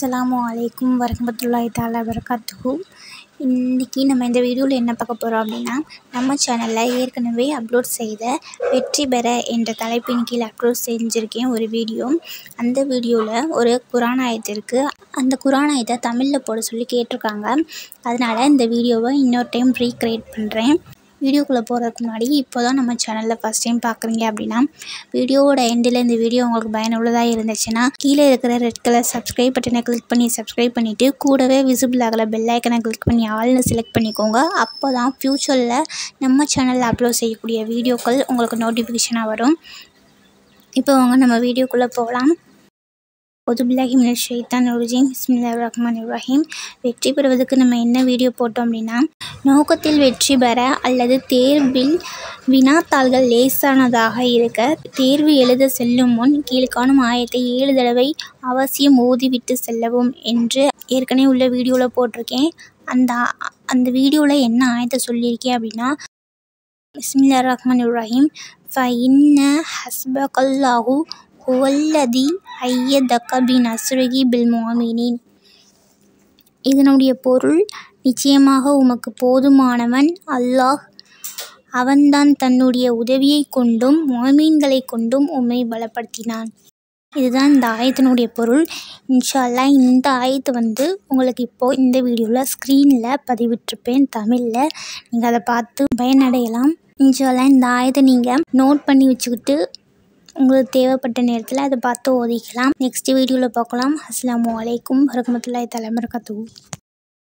அஸ்ஸலாமு அலைக்கும் வரஹ்மத்துல்லாஹி தஆலா வரகாத்துஹு இன்றைக்கி நம்ம இந்த வீடியோவில் என்ன பார்க்க போகிறோம் அப்படின்னா நம்ம சேனலில் ஏற்கனவே அப்லோட் செய்த வெற்றி பெற என்ற தலைப்பின் கீழ் அப்லோட் செஞ்சுருக்கேன் ஒரு வீடியோ அந்த வீடியோவில் ஒரு குரான் ஆயத்து இருக்குது அந்த குரான் ஆயத்தை தமிழில் போட சொல்லி கேட்டிருக்காங்க அதனால் இந்த வீடியோவை இன்னொரு டைம் ரீக்ரியேட் பண்ணுறேன் வீடியோக்குள்ளே போகிறதுக்கு முன்னாடி இப்போ தான் நம்ம சேனலில் ஃபஸ்ட் டைம் பார்க்குறீங்க அப்படின்னா வீடியோவோட எண்டில் இந்த வீடியோ உங்களுக்கு பயனுள்ளதாக இருந்துச்சுன்னா கீழே இருக்கிற ரெட் கலர் சப்ஸ்கிரைப் பட்டனை கிளிக் பண்ணி சப்ஸ்கிரைப் பண்ணிவிட்டு கூடவே விசிபிள் ஆகிற பெல் ஐக்கனை கிளிக் பண்ணி ஆல்னு செலக்ட் பண்ணிக்கோங்க அப்போ தான் ஃப்யூச்சரில் நம்ம சேனலில் அப்லோட் செய்யக்கூடிய வீடியோக்கள் உங்களுக்கு நோட்டிஃபிகேஷனாக வரும் இப்போ வாங்க நம்ம வீடியோக்குள்ளே போகலாம் பொதுபில்லாஹி மின ஷைத்தான் ரஜீம் பிஸ்மில்லா ரஹ்மான் இப்ராஹிம் வெற்றி பெறுவதற்கு நம்ம என்ன வீடியோ போட்டோம் அப்படின்னா நோக்கத்தில் வெற்றி பெற அல்லது தேர்வில் வினாத்தாள்கள் லேசானதாக இருக்க தேர்வு எழுத செல்லும் முன் கீழ்காணும் ஆயத்தை ஏழு தடவை அவசியம் ஓதிவிட்டு செல்லவும் என்று ஏற்கனவே உள்ள வீடியோவில் போட்டிருக்கேன் அந்த அந்த வீடியோவில் என்ன ஆயத்தை சொல்லியிருக்கேன் அப்படின்னா பிஸ்மில்லா ரஹ்மான் இப்ராஹிம் ஃப இன்ன ஹஸ்பகல்லாஹு ஹுவல்லதி ஐயதக்க பி நஸ்ருகி பில் முஅமினின் இதனுடைய பொருள் நிச்சயமாக உமக்கு போதுமானவன் அல்லாஹ் அவன்தான் தன்னுடைய உதவியை கொண்டும் முஅமீன்களை கொண்டும் உம்மை பலப்படுத்தினான் இதுதான் இந்த ஆயத்தினுடைய பொருள் இன்ஷா அல்லா இந்த ஆயத்தை வந்து உங்களுக்கு இப்போது இந்த வீடியோவில் ஸ்க்ரீனில் பதிவிட்டிருப்பேன் தமிழில் நீங்கள் அதை பார்த்து பயனடையலாம் இன்ஷா அல்லா இந்த ஆயத்தை நீங்கள் நோட் பண்ணி வச்சுக்கிட்டு உங்களுக்கு தேவைப்பட்ட நேரத்தில் அதை பார்த்து ஓதிக்கலாம் நெக்ஸ்ட் வீடியோவில் பார்க்கலாம் அஸ்ஸலாமு அலைக்கும் வரஹ்மத்துல்லாஹி தஆலா வரகாத்துஹு